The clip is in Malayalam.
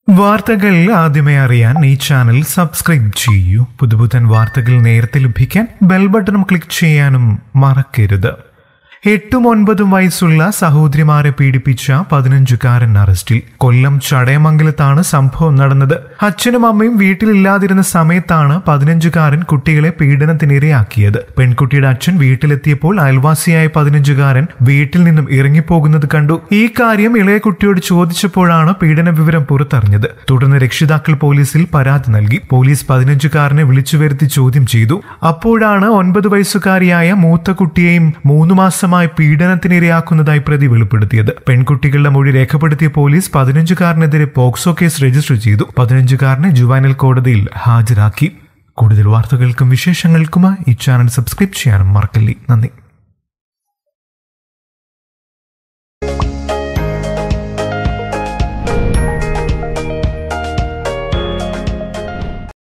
വാർത്തകൾ ആദ്യമേ അറിയാൻ ഈ ചാനൽ സബ്സ്ക്രൈബ് ചെയ്യൂ പുതുപുത്തൻ വാർത്തകൾ നേരത്തെ ലഭിക്കാൻ ബെൽ ബട്ടൺ ക്ലിക്ക് ചെയ്യാനും മറക്കരുത് എട്ടും ഒൻപതും വയസ്സുള്ള സഹോദരിമാരെ പീഡിപ്പിച്ച പതിനഞ്ചുകാരൻ അറസ്റ്റിൽ കൊല്ലം ചടയമംഗലത്താണ് സംഭവം നടന്നത് അച്ഛനും അമ്മയും വീട്ടിലില്ലാതിരുന്ന സമയത്താണ് പതിനഞ്ചുകാരൻ കുട്ടികളെ പീഡനത്തിനിരയാക്കിയത് പെൺകുട്ടിയുടെ അച്ഛൻ വീട്ടിലെത്തിയപ്പോൾ അയൽവാസിയായ പതിനഞ്ചുകാരൻ വീട്ടിൽ നിന്നും ഇറങ്ങിപ്പോകുന്നത് കണ്ടു ഈ കാര്യം ഇളയ കുട്ടിയോട് ചോദിച്ചപ്പോഴാണ് പീഡന വിവരം പുറത്തറിഞ്ഞത് തുടർന്ന് രക്ഷിതാക്കൾ പോലീസിൽ പരാതി നൽകി പോലീസ് പതിനഞ്ചുകാരനെ വിളിച്ചു വരുത്തി ചോദ്യം ചെയ്തു അപ്പോഴാണ് ഒൻപത് വയസ്സുകാരിയായ മൂത്ത കുട്ടിയെയും മൂന്ന് മാസമായി പീഡനത്തിനിരയാക്കുന്നതായി പ്രതി വെളിപ്പെടുത്തിയത് പെൺകുട്ടികളുടെ മൊഴി രേഖപ്പെടുത്തിയ പോലീസ് പതിനഞ്ചുകാരനെതിരെ പോക്സോ കേസ് രജിസ്റ്റർ ചെയ്തു പതിനഞ്ചുകാരനെ ജുവാനൽ കോടതിയിൽ ഹാജരാക്കി കൂടുതൽ വാർത്തകൾക്കും വിശേഷങ്ങൾക്കുമായി ഈ ചാനൽ സബ്സ്ക്രൈബ് ചെയ്യാനും മറക്കല്ലേ നന്ദി